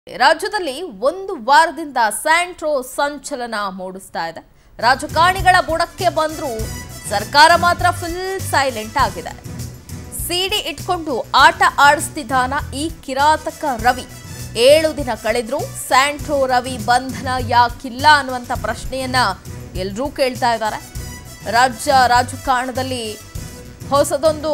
ರಾಜ್ಯದಲ್ಲಿ ಒಂದು ವಾರದಿಂದ ಸ್ಯಾಂಟ್ರೋ ಸಂಚಲನ ಮೂಡಿಸ್ತಾ ಇದೆ ರಾಜಕಾರಣಿಗಳ ಬುಡಕ್ಕೆ ಬಂದರೂ ಸರ್ಕಾರ ಮಾತ್ರ ಫುಲ್ ಸೈಲೆಂಟ್ ಆಗಿದೆ ಸಿಡಿ ಇಟ್ಕೊಂಡು ಆಟ ಆಡಿಸ್ತಿದ್ದಾನ ಈ ಕಿರಾತಕ ರವಿ ಏಳು ದಿನ ಕಳೆದ್ರೂ ಸ್ಯಾಂಟ್ರೋ ರವಿ ಬಂಧನ ಯಾಕಿಲ್ಲ ಅನ್ನುವಂಥ ಪ್ರಶ್ನೆಯನ್ನ ಎಲ್ಲರೂ ಕೇಳ್ತಾ ಇದ್ದಾರೆ ರಾಜ್ಯ ರಾಜಕಾರಣದಲ್ಲಿ ಹೊಸದೊಂದು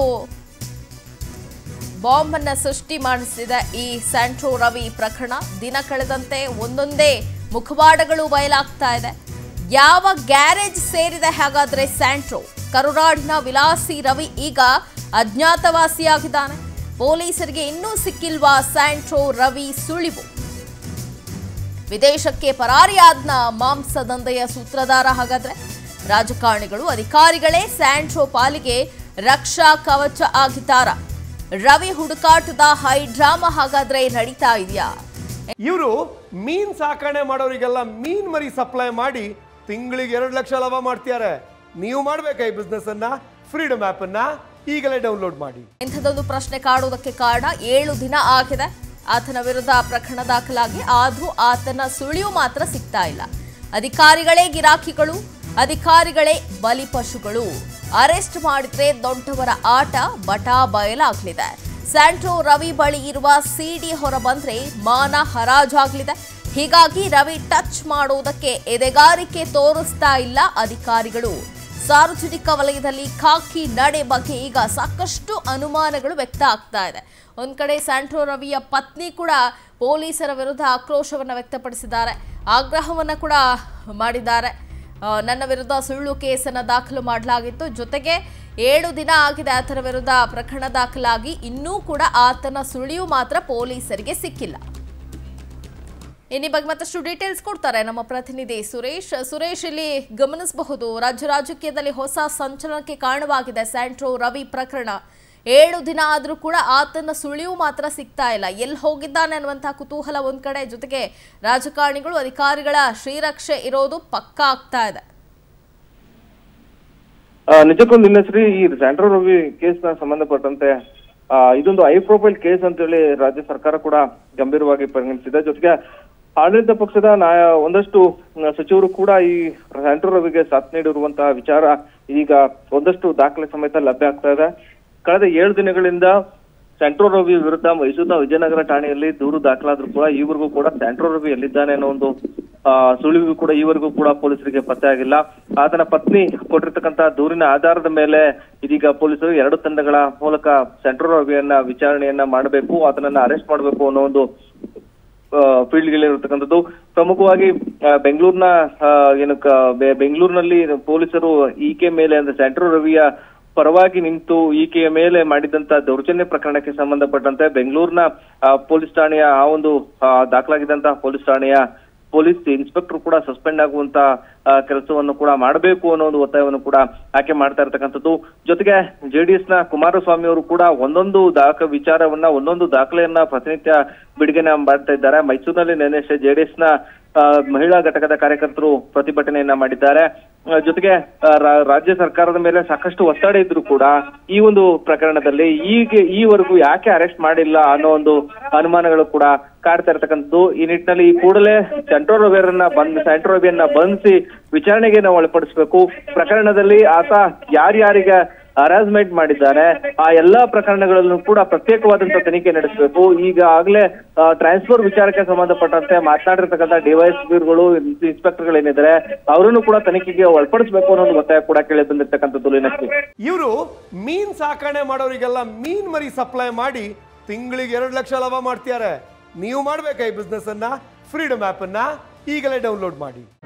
ಬಾಂಬ್ ಅನ್ನ ಸೃಷ್ಟಿ ಮಾಡಿಸಿದೆ ಈ ಸ್ಯಾಂಟ್ರೋ ರವಿ ಪ್ರಕರಣ ದಿನ ಕಳೆದಂತೆ ಒಂದೊಂದೇ ಮುಖವಾಡಗಳು ಬಯಲಾಗ್ತಾ ಇದೆ ಯಾವ ಗ್ಯಾರೇಜ್ ಸೇರಿದೆ ಹಾಗಾದ್ರೆ ಸ್ಯಾಂಟ್ರೋ ಕರುನಾಡಿನ ವಿಲಾಸಿ ರವಿ ಈಗ ಅಜ್ಞಾತವಾಸಿಯಾಗಿದ್ದಾನೆ ಪೊಲೀಸರಿಗೆ ಇನ್ನೂ ಸಿಕ್ಕಿಲ್ವಾ ಸ್ಯಾಂಟ್ರೋ ರವಿ ಸುಳಿವು ವಿದೇಶಕ್ಕೆ ಪರಾರಿಯಾದ್ನ ಮಾಂಸದಂಧೆಯ ಸೂತ್ರಧಾರ ಹಾಗಾದ್ರೆ ರಾಜಕಾರಣಿಗಳು ಅಧಿಕಾರಿಗಳೇ ಸ್ಯಾಂಟ್ರೋ ಪಾಲಿಗೆ ರಕ್ಷಾ ಕವಚ ಆಗಿದ್ದಾರ ರವಿ ಹುಡುಕಾಟದ ಹೈ ಡ್ರಾಮಾ ಹಾಗಾದ್ರೆ ನಡೀತಾ ಇದೆಯಾ ಇವರು ಮೀನ್ ಸಾಕಣೆ ಮಾಡೋರಿಗೆಲ್ಲ ಮೀನ್ ಮರಿ ಸಪ್ಲೈ ಮಾಡಿ ತಿಂಗಳಿಗೆ ಎರಡು ಲಕ್ಷ ಲಾಭ ಮಾಡ್ತಿದ್ದಾರೆ ನೀವು ಮಾಡ್ಬೇಕಾ ಈ ಬಿಸ್ನೆಸ್ ಅನ್ನ ಫ್ರೀಡಮ್ ಆಪ್ ಅನ್ನ ಈಗಲೇ ಡೌನ್ಲೋಡ್ ಮಾಡಿ ಇಂಥದ್ದೊಂದು ಪ್ರಶ್ನೆ ಕಾಡುವುದಕ್ಕೆ ಕಾರಣ ಏಳು ದಿನ ಆಗಿದೆ ಆತನ ವಿರುದ್ಧ ಪ್ರಕರಣ ದಾಖಲಾಗಿ ಆದ್ರೂ ಆತನ ಸುಳಿವು ಮಾತ್ರ ಸಿಗ್ತಾ ಇಲ್ಲ ಅಧಿಕಾರಿಗಳೇ ಗಿರಾಕಿಗಳು ಅಧಿಕಾರಿಗಳೇ ಬಲಿಪಶುಗಳು ಅರೆಸ್ಟ್ ಮಾಡಿದ್ರೆ ದೊಡ್ಡವರ ಆಟ ಬಟಾ ಬಯಲಾಗಲಿದೆ ಸ್ಯಾಂಟ್ರೋ ರವಿ ಬಳಿ ಇರುವ ಸಿಡಿ ಹೊರಬಂದ್ರೆ ಮಾನ ಹರಾಜಾಗಲಿದೆ ಹೀಗಾಗಿ ರವಿ ಟಚ್ ಮಾಡುವುದಕ್ಕೆ ಎದೆಗಾರಿಕೆ ತೋರಿಸ್ತಾ ಇಲ್ಲ ಅಧಿಕಾರಿಗಳು ಸಾರ್ವಜನಿಕ ವಲಯದಲ್ಲಿ ಖಾಕಿ ನಡೆ ಬಗ್ಗೆ ಈಗ ಸಾಕಷ್ಟು ಅನುಮಾನಗಳು ವ್ಯಕ್ತ ಆಗ್ತಾ ಇದೆ ಒಂದ್ ಕಡೆ ಸ್ಯಾಂಟ್ರೋ ರವಿಯ ಪತ್ನಿ ಕೂಡ ಪೊಲೀಸರ ವಿರುದ್ಧ ಆಕ್ರೋಶವನ್ನು ವ್ಯಕ್ತಪಡಿಸಿದ್ದಾರೆ ಆಗ್ರಹವನ್ನು ಕೂಡ ಮಾಡಿದ್ದಾರೆ ಆ, ನನ್ನ ವಿರುದ್ಧ ಸುಳ್ಳು ಕೇಸನ್ನು ದಾಖಲು ಮಾಡಲಾಗಿತ್ತು ಜೊತೆಗೆ ಏಳು ದಿನ ಆಗಿದೆ ಆತನ ವಿರುದ್ಧ ಪ್ರಕರಣ ದಾಖಲಾಗಿ ಇನ್ನೂ ಕೂಡ ಆತನ ಸುಳಿವು ಮಾತ್ರ ಪೊಲೀಸರಿಗೆ ಸಿಕ್ಕಿಲ್ಲ ಇನ್ನು ಈ ಬಗ್ಗೆ ಮತ್ತಷ್ಟು ಡೀಟೇಲ್ಸ್ ಕೊಡ್ತಾರೆ ನಮ್ಮ ಪ್ರತಿನಿಧಿ ಸುರೇಶ್ ಸುರೇಶ್ ಇಲ್ಲಿ ಗಮನಿಸಬಹುದು ರಾಜ್ಯ ರಾಜಕೀಯದಲ್ಲಿ ಹೊಸ ಸಂಚಲನಕ್ಕೆ ಕಾರಣವಾಗಿದೆ ಸ್ಯಾಂಟ್ರೋ ರವಿ ಪ್ರಕರಣ ಏಳು ದಿನ ಆದರೂ ಕೂಡ ಆತನ ಸುಳಿವು ಮಾತ್ರ ಸಿಗ್ತಾ ಇಲ್ಲ ಎಲ್ಲಿ ಹೋಗಿದ್ದಾನೆ ಅನ್ನುವಂತಹ ಕುತೂಹಲ ಒಂದ್ ಕಡೆ ಜೊತೆಗೆ ರಾಜಕಾರಣಿಗಳು ಅಧಿಕಾರಿಗಳ ಶ್ರೀರಕ್ಷೆ ಇರೋದು ಪಕ್ಕಾ ಆಗ್ತಾ ಇದೆ ಆ, ನಿಜಕ್ಕೂ ನಿನ್ನ ಶ್ರೀ ಈ ಸ್ಯಾಂಟ್ರೋ ರವಿ ಕೇಸ್ ನ ಸಂಬಂಧಪಟ್ಟಂತೆ ಆ, ಇದೊಂದು ಹೈ ಪ್ರೊಫೈಲ್ ಕೇಸ್ ಅಂತೇಳಿ ರಾಜ್ಯ ಸರ್ಕಾರ ಕೂಡ ಗಂಭೀರವಾಗಿ ಪರಿಗಣಿಸಿದೆ ಜೊತೆಗೆ ಆಡಳಿತ ಪಕ್ಷದ ನಾಯ ಒಂದಷ್ಟು ನ, ಸಚಿವರು ಕೂಡ ಈ ಸ್ಯಾಂಟ್ರೋ ರವಿಗೆ ಸಾಥ್ ನೀಡಿರುವಂತಹ ವಿಚಾರ ಈಗ ಒಂದಷ್ಟು ದಾಖಲೆ ಸಮೇತ ಲಭ್ಯ ಆಗ್ತಾ ಇದೆ ಕಳೆದ ಏಳು ದಿನಗಳಿಂದ ಸ್ಯಾಂಟ್ರೋ ರವಿ ವಿರುದ್ಧ ಮೈಸೂರಿನ ವಿಜಯನಗರ ಠಾಣೆಯಲ್ಲಿ ದೂರು ದಾಖಲಾದ್ರೂ ಕೂಡ ಈವರೆಗೂ ಕೂಡ ಸ್ಯಾಂಟ್ರೋ ರವಿ ಎಲ್ಲಿದ್ದಾನೆ ಅನ್ನೋ ಒಂದು ಆ, ಸುಳಿವು ಕೂಡ ಈವರೆಗೂ ಕೂಡ ಪೊಲೀಸರಿಗೆ ಪತ್ತೆ ಆಗಿಲ್ಲ ಆತನ ಪತ್ನಿ ಕೊಟ್ಟಿರ್ತಕ್ಕಂತ ದೂರಿನ ಆಧಾರದ ಮೇಲೆ ಇದೀಗ ಪೊಲೀಸರು ಎರಡು ತಂಡಗಳ ಮೂಲಕ ಸೆಂಟ್ರಲ್ ರವಿಯನ್ನ ವಿಚಾರಣೆಯನ್ನ ಮಾಡಬೇಕು ಆತನನ್ನ ಅರೆಸ್ಟ್ ಮಾಡಬೇಕು ಅನ್ನೋ ಒಂದು ಫೀಲ್ಡ್ ಗಳಿರತಕ್ಕಂಥದ್ದು ಪ್ರಮುಖವಾಗಿ ಆ, ಬೆಂಗಳೂರಿನ ಆ, ಏನು ಕ- ಬೆ- ಬೆಂಗಳೂರಿನಲ್ಲಿ ಪೊಲೀಸರು ಈಕೆ ಮೇಲೆ ಅಂದ್ರೆ ಸೆಂಟ್ರಲ್ ರವಿಯ ಪರವಾಗಿ ನಿಂತು ಈಕೆಯ ಮೇಲೆ ಮಾಡಿದಂತ ದೌರ್ಜನ್ಯ ಪ್ರಕರಣಕ್ಕೆ ಸಂಬಂಧಪಟ್ಟಂತೆ ಬೆಂಗಳೂರಿನ ಆ, ಪೊಲೀಸ್ ಠಾಣೆಯ ಆ ಒಂದು ಆ, ದಾಖಲಾಗಿದ್ದಂತಹ ಪೊಲೀಸ್ ಠಾಣೆಯ ಪೊಲೀಸ್ ಇನ್ಸ್ಪೆಕ್ಟರ್ ಕೂಡ ಸಸ್ಪೆಂಡ್ ಆಗುವಂತ ಆ, ಕೆಲಸವನ್ನು ಕೂಡ ಮಾಡಬೇಕು ಅನ್ನೋ ಒಂದು ಒತ್ತಾಯವನ್ನು ಕೂಡ ಆಕೆ ಮಾಡ್ತಾ ಇರ್ತಕ್ಕಂಥದ್ದು ಜೊತೆಗೆ ಜೆಡಿಎಸ್ ನ ಕುಮಾರಸ್ವಾಮಿ ಅವರು ಕೂಡ ಒಂದೊಂದು ದಾಖ ವಿಚಾರವನ್ನ ಒಂದೊಂದು ದಾಖಲೆಯನ್ನ ಪ್ರತಿನಿತ್ಯ ಬಿಡುಗಡೆ ಮಾಡ್ತಾ ಇದ್ದಾರೆ ಮೈಸೂರಿನಲ್ಲಿ ನಿನ್ನೆಷ್ಟೇ ಜೆಡಿಎಸ್ ನ ಆ, ಮಹಿಳಾ ಘಟಕದ ಕಾರ್ಯಕರ್ತರು ಪ್ರತಿಭಟನೆಯನ್ನ ಮಾಡಿದ್ದಾರೆ ಆ, ಜೊತೆಗೆ ಆ, ರಾ- ರಾಜ್ಯ ಸರ್ಕಾರದ ಮೇಲೆ ಸಾಕಷ್ಟು ಒತ್ತಡ ಇದ್ರು ಕೂಡ ಈ ಒಂದು ಪ್ರಕರಣದಲ್ಲಿ ಈಗ ಈವರೆಗೂ ಯಾಕೆ ಅರೆಸ್ಟ್ ಮಾಡಿಲ್ಲ ಅನ್ನೋ ಒಂದು ಅನುಮಾನಗಳು ಕೂಡ ಕಾಡ್ತಾ ಇರ್ತಕ್ಕಂಥದ್ದು ಈ ನಿಟ್ಟಿನಲ್ಲಿ ಈ ಕೂಡಲೇ ಸೆಂಟ್ರೋ ರವಿಯರನ್ನ ಬಂದ್ ಸೆಂಟ್ರೋ ರವಿಯನ್ನ ಬಂಧಿಸಿ ವಿಚಾರಣೆಗೆ ನಾವು ಒಳಪಡಿಸಬೇಕು ಪ್ರಕರಣದಲ್ಲಿ ಆತ ಯಾರ್ಯಾರಿಗೆ ಹರಾಸ್ಮೆಂಟ್ ಮಾಡಿದ್ದಾರೆ ಆ ಎಲ್ಲಾ ಪ್ರಕರಣಗಳಲ್ಲೂ ಕೂಡ ಪ್ರತ್ಯೇಕವಾದಂತ ತನಿಖೆ ನಡೆಸಬೇಕು ಈಗ ಆಗ್ಲೇ ಟ್ರಾನ್ಸ್ಫರ್ ವಿಚಾರಕ್ಕೆ ಸಂಬಂಧಪಟ್ಟಂತೆ ಮಾತನಾಡಿರ್ತಕ್ಕಂಥ ಡಿವೈಎಸ್ಪಿಗಳು ಇನ್ಸ್ಪೆಕ್ಟರ್ಗಳು ಏನಿದ್ದಾರೆ ಅವರನ್ನು ಕೂಡ ತನಿಖೆಗೆ ಒಳಪಡಿಸಬೇಕು ಅನ್ನೋ ಒಂದು ಒತ್ತಾಯ ಕೂಡ ಕೇಳಿ ಬಂದಿರ್ತಕ್ಕಂಥದ್ದು ಲೀನಶ್ರೀ ಇವರು ಮೀನ್ ಸಾಕಣೆ ಮಾಡೋರಿಗೆಲ್ಲ ಮೀನ್ ಮರಿ ಸಪ್ಲೈ ಮಾಡಿ ತಿಂಗಳಿಗೆ ಎರಡು ಲಕ್ಷ ಲಾಭ ಮಾಡ್ತಿದ್ದಾರೆ ನೀವು ಮಾಡ್ಬೇಕಾ ಈ ಬಿಸ್ನೆಸ್ ಅನ್ನ ಫ್ರೀಡಮ್ ಆಪ್ ಅನ್ನ ಈಗಲೇ ಡೌನ್ಲೋಡ್ ಮಾಡಿ